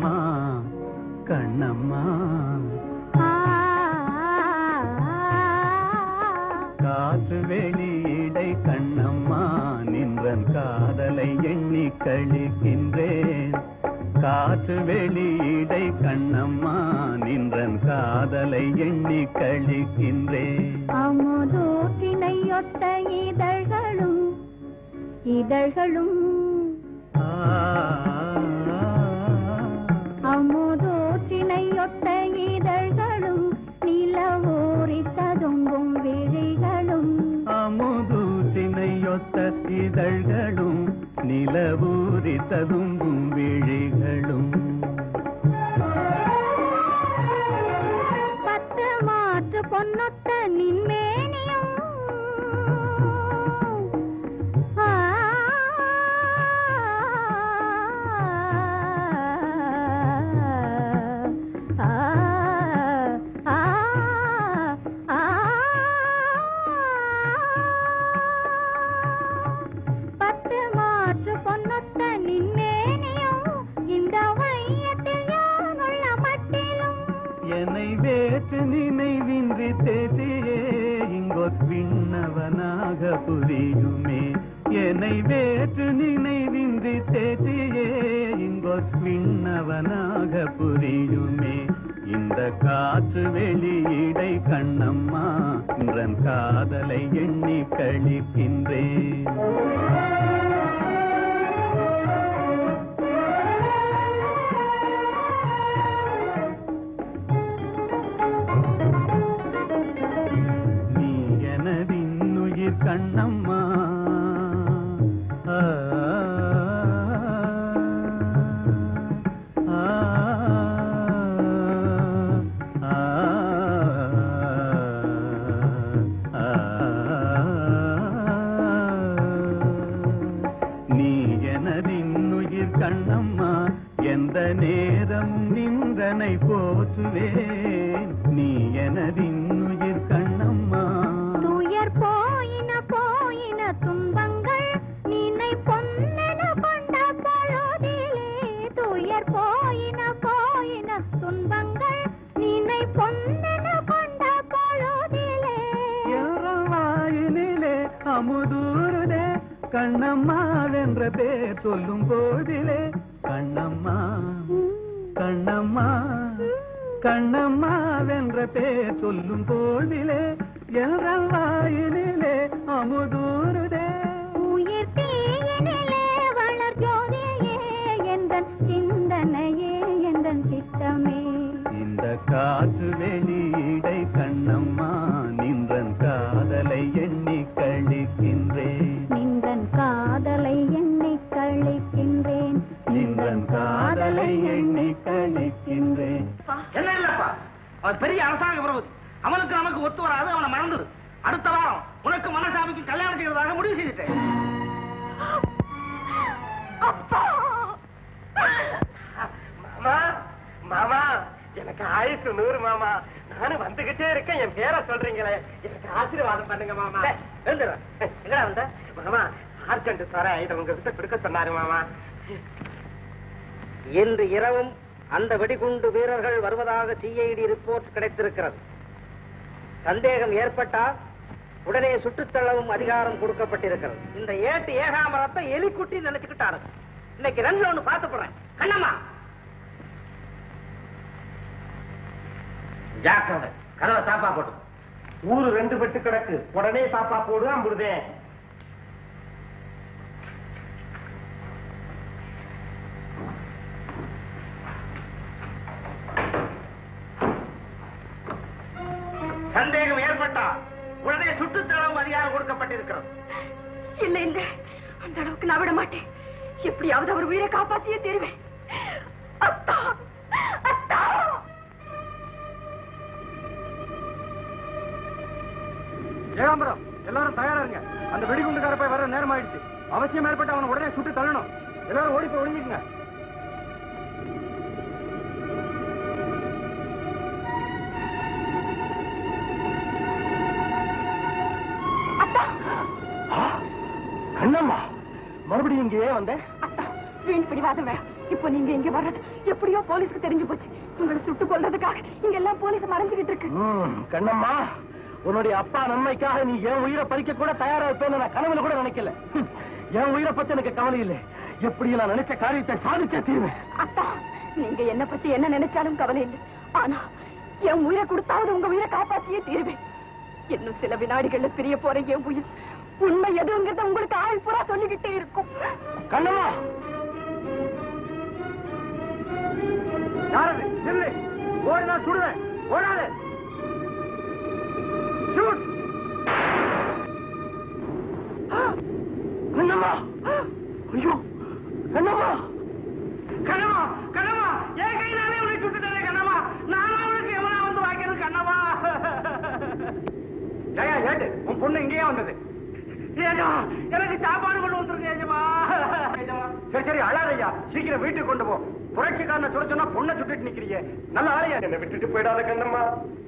கண்ணம்மா கண்ணம்மா காற்று வெளியிடை கண்ணம்மா நின்றன் காதலை எண்ணி கழிக்கின்றேன் காற்று வெளியிடை கண்ணம்மா நின்றன் காதலை எண்ணி கழிக்கின்றேன் அமுதூற்றினையொத்த இதழ்களும் இதழ்களும் ஆ, அமுதூற்றினையொத்த இதழ்களும் நிலவூரி ததும்பும் விழிகளும் அமுதூற்றினையொத்த இதழ்களும் நிலவூரி ததும்பும் விழிகளும் பத்து மாற்று பொன்னொத்த நின்மேனியும் ஆ, ஆ, ஆ, ஆ, பத்து மாற்று பொன்னொத்த நின்மேனியும் இந்த வையத்தில் யானுள்ள மட்டிலும் என்னை வேற்று நினைவின்றி தேதியே இங்கொத் விண்ணவனாக புரியுமே என்னை வேற்று நினைவின்றி தேதியே இங்கொத் விண்ணவனாக புரியுமே இந்த காற்று வெளியிடை கண்ணம்மா இன்றன் காதலை எண்ணி கழிக்கின்றேன் நீ எனதின்னுயிர் கண்ணம்மா ஆ, ஆ, ஆ, ஆ, நீ எனதின்னுயிர் கண்ணம்மா எந்த நேரம் நின்றனை போற்றுவேன் நீ எனதின்னுயிர் கண்ணம்மா துயர் போயின போயின துன்பங்கள் நினை பொன்னென கொண்ட பொழுதிலே துயர் போயின போயின துன்பங்கள் நினை பொன்னென கொண்ட பொழுதிலே வாயிலே அமுதூருதே கண்ணம்மா வென்ற பேர் சொல்லும் போதிலே கண்ணம்மா கண்ணம்மா கண்ணம்மா வென்ற பேர் சொல்லும் போதிலே என்ற வாயிலே அமுதூருதே உயிர் தீயினிலே வளர் ஜோதியே எந்தன் சிந்தனையே எந்தன் சித்தமே இந்த காற்று வெளியிடை கண்ணம்மா நின்றன் காதலை எண்ணி கழிக்கின்றேன் நின்றன் காதலை எண்ணி கழிக்கின்றேன் நின்றன் காதலை எண்ணி கழிக்கின்றேன் என்ன இல்லப்பா அவன் பெரிய அரசாங்க விரோதி அவனுக்கு நமக்கு ஒத்து வராது அவனை மறந்துடு அடுத்த வாரம் உனக்கு மனசாமிக்கு கல்யாணம் செய்வதாக முடிவு செய்துட்டேன் மாமா மாமா எனக்கு ஆயுசு நூறு மாமா நானும் வந்துகிட்டே இருக்கேன் என் பேரை சொல்றீங்களே எனக்கு ஆசீர்வாதம் பண்ணுங்க மாமா எங்கடா வந்த மாமா ஆர்கண்டு சார இதை உங்ககிட்ட கொடுக்க சொன்னாரு மாமா இன்று இரவும் அந்த வெடிகுண்டு வீரர்கள் வருவதாக சிஐடி ரிப்போர்ட் கிடைத்திருக்கிறது சந்தேகம் ஏற்பட்டால் உடனே சுட்டுத்தள்ளவும் அதிகாரம் கொடுக்கப்பட்டிருக்கிறது இந்த ஏட்டு ஏகாமரத்தை எலிக்குட்டி நினைச்சுக்கிட்டாரு இன்னைக்கு ரெண்டு ஒண்ணு பார்த்து போறேன் கண்ணம்மா ஜாக்கிரதை கதவை சாப்பா போட்டு ஊரு ரெண்டு பெட்டு கிடக்கு உடனே சாப்பா போடு அம்புடுதேன் சந்தேகம் ஏற்பட்டா உடனே சுட்டுத்தள்ளவும் அதிகாரம் கொடுக்கப்பட்டிருக்கிறது இல்ல இல்ல அந்த அளவுக்கு நான் விட மாட்டேன் எப்படியாவது அவர் உயிரை காப்பாத்தியே தீருவேன் அத்தா அத்தா ஏகாம்பரம் எல்லாரும் தயாரா இருங்க அந்த வெடிகுண்டுக்கார போய் வர நேரம் ஆயிடுச்சு அவசியம் ஏற்பட்டு அவனை உடனே சுட்டு தள்ளணும் எல்லாரும் ஓடி போய் ஒளிஞ்சுக்குங்க கண்ணம்மா மறுபடியும் இங்கேயே வந்த அத்தா வீண் பிடிவாதம் வேண்டாம் இப்போ நீங்க இங்க வர்றது எப்படியோ போலீஸ்க்கு தெரிஞ்சு போச்சு உங்களை சுட்டு கொல்றதுக்காக இங்க எல்லாம் போலீஸ் மறைஞ்சுகிட்டு இருக்கு ம், கண்ணம்மா உன்னுடைய அப்பா நன்மைக்காக நீ என் உயிரை பறிக்க கூட தயாரா இருப்பேன்னு நான் கனவுல கூட நினைக்கல ஹம், என் உயிரை பத்தி எனக்கு கவலை இல்லை எப்படி நான் நினைச்ச காரியத்தை சாதிச்சே தீர்வேன் அத்தா நீங்க என்ன பத்தி என்ன நினைச்சாலும் கவலை இல்லை ஆனா என் உயிரை கொடுத்தாவது உங்க உயிரை காப்பாத்தியே தீருவேன் இன்னும் சில வினாடிகள்ல பிரிய போற என் உயிர் உண்மை எதுங்கிறத உங்களுக்கு ஆள் பூரா சொல்லிக்கிட்டே இருக்கும் கண்ணம்மா யாரது நில்லு ஓடினா சுடுவேன் ஓடாது ஷூட் கண்ணம்மா ஐயோ கண்ணம்மா கண்ணம்மா கண்ணம்மா என் கையினாலே உனக்கு சுட்டுட்டே கண்ணம்மா நானும் அவனுக்கு எவனா வந்து வாய்க்கிறது கண்ணம்மா ஏயா ஏட்டு உன் பொண்ணு இங்கேயே வந்தது ஏஜமா எனக்கு சாப்பாடு கொண்டு வந்திருக்கு ஏஜமா ஏஜமா சரி சரி அழாதையா சீக்கிரம் வீட்டுக்கு கொண்டு போ புரட்சிக்காரனை சுட சொன்னா பொண்ணை சுட்டுட்டு நிக்கிறீங்க நல்ல ஆளையா என்ன விட்டுட்டு போயிடாத கண்ணம்மா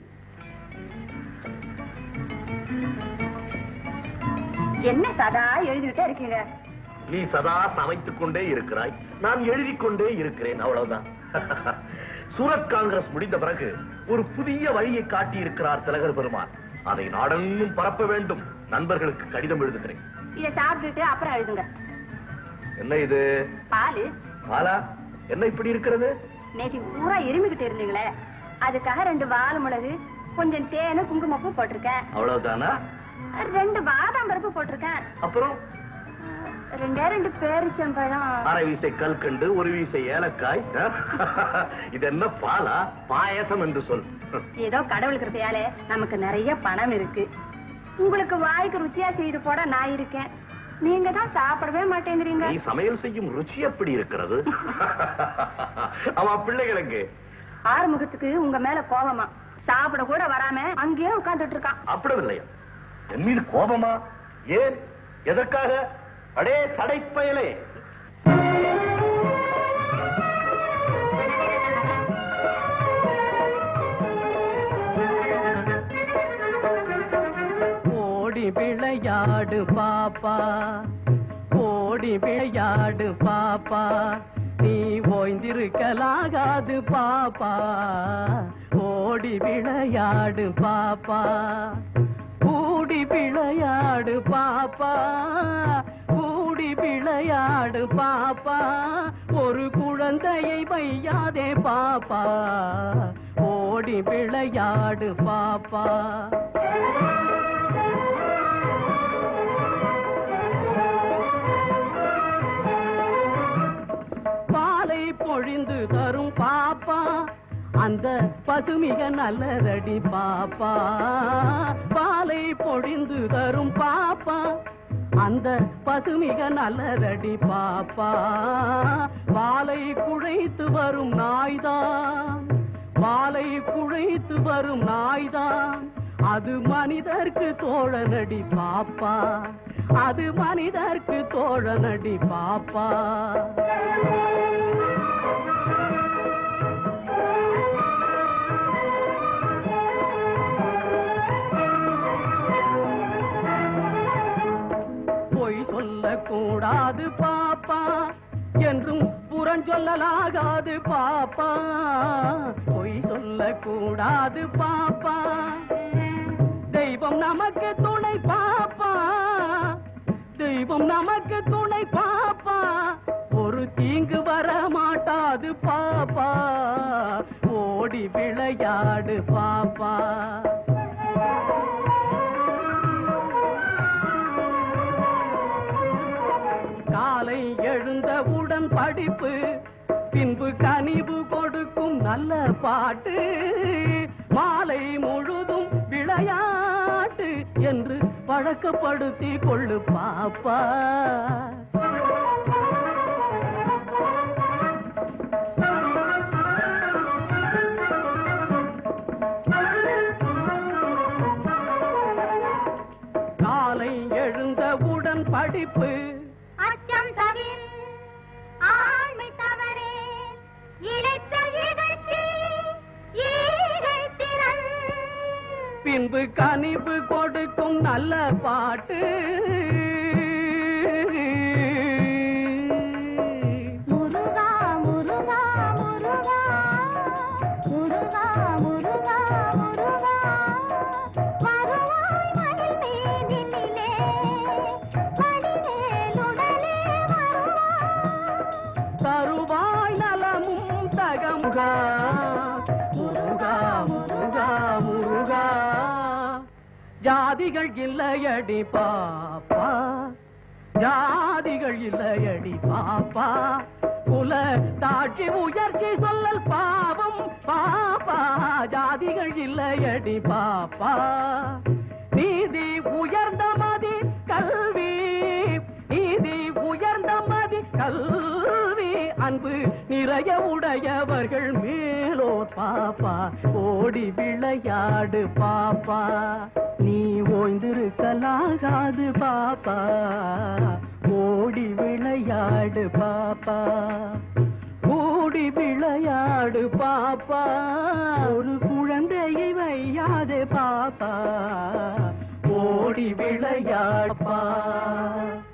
என்ன சதா எழுதிட்டே இருக்கீங்க நீ சதா சமைத்துக் கொண்டே இருக்கிறாய் நான் எழுதிக் கொண்டே இருக்கிறேன் அவ்வளவுதான் சூரத் காங்கிரஸ் முடிந்த பிறகு ஒரு புதிய வழியை காட்டி இருக்கிறார் திலகர் பெருமான் அதை நாடெங்கும் பரப்ப வேண்டும் நண்பர்களுக்கு கடிதம் எழுதுகிறேன் இத சாப்பிட்டுட்டு அப்புறம் எழுதுங்க என்ன இது பாலு பாலா என்ன இப்படி இருக்கிறது நேற்று பூரா இருமிக்கிட்டு இருந்தீங்களே அதுக்காக ரெண்டு வால் மிளகு கொஞ்சம் தேனு குங்குமப்பூ போட்டிருக்கேன் அவ்வளவுதானா ரெண்டு பாதாம் பருப்பு போட்டிருக்கேன் அப்புறம் ரெண்டே ரெண்டு பேரிச்சம்பழம் அரை வீசை கல்கண்டு ஒரு வீசை ஏலக்காய் இது என்ன பாலா பாயசம் என்று சொல் ஏதோ கடவுள் கிருப்பையாலே நமக்கு நிறைய பணம் இருக்கு உங்களுக்கு வாய்க்கு ருச்சியா செய்து போட நான் இருக்கேன் நீங்க தான் சாப்பிடவே மாட்டேங்கிறீங்க நீ சமையல் செய்யும் ருச்சி எப்படி இருக்கிறது அவ பிள்ளைகளுக்கு ஆறுமுகத்துக்கு உங்க மேல கோவமா சாப்பிட கூட வராம அங்கேயே உட்கார்ந்துட்டு இருக்கான் அப்படி இல்லையா என் மீது கோபமா ஏன் எதற்காக அடே சடைப்பயலே ஓடி விளையாடு பாப்பா ஓடி விளையாடு பாப்பா நீ ஓய்ந்திருக்கலாகாது பாப்பா ஓடி விளையாடு பாப்பா கூடி விளையாடு பாப்பா கூடி விளையாடு பாப்பா ஒரு குழந்தையை வையாதே பாப்பா ஓடி விளையாடு பாப்பா பாலை பொழிந்து தரும் பாப்பா அந்த பசுமிக நல்லதடி பாப்பா பாலை பொழிந்து தரும் பாப்பா அந்த பசுமிக நல்லதடி பாப்பா பாலை குழைத்து வரும் நாய்தான் பாலை குழைத்து வரும் நாய்தான் அது மனிதர்க்கு தோழனடி பாப்பா அது மனிதர்க்கு தோழனடி பாப்பா பொய் சொல்லக்கூடாது பாப்பா என்றும் புறஞ்சொல்லலாகாது பாப்பா பொய் சொல்லக்கூடாது பாப்பா தெய்வம் நமக்கு துணை பாப்பா தெய்வம் நமக்கு துணை பாப்பா ஒரு தீங்கு வர மாட்டாது பாப்பா ஓடி விளையாடு பாப்பா காலை எழுந்தவுடன் படிப்பு பின்பு கனிவு கொடுக்கும் நல்ல பாட்டு மாலை முழுதும் விளையாட்டு என்று பழக்கப்படுத்தி கொள்ளு பாப்பா காலை எழுந்தவுடன் படிப்பு அச்சம் தவிர ஆண்மை தவறே இழைத்த இகழ்ச்சி ஈகை திறன் பின்பு கனிவு கொடுக்கும் நல்ல பாட்டு முருகா முருகா முருகா முருகா முருகா ஜாதிகள் இல்லையடி பாப்பா ஜாதிகள் இல்லையடி பாப்பா குல தாட்சி உயர்ச்சி சொல்லல் பாவம் பாப்பா ஜாதிகள் இல்லையடி பாப்பா நீதி உயர்ந்த மதி கல்வி நீதி உயர்ந்த மதி கல்வி அன்பு நிறைய உடையவர்கள் மேலோர் பாப்பா ஓடி விளையாடு பாப்பா நீ ஓய்ந்திருக்கலாகாது பாப்பா ஓடி விளையாடு பாப்பா ஓடி விளையாடு பாப்பா ஒரு குழந்தையை வையாதே பாப்பா ஓடி விளையாடுப்பா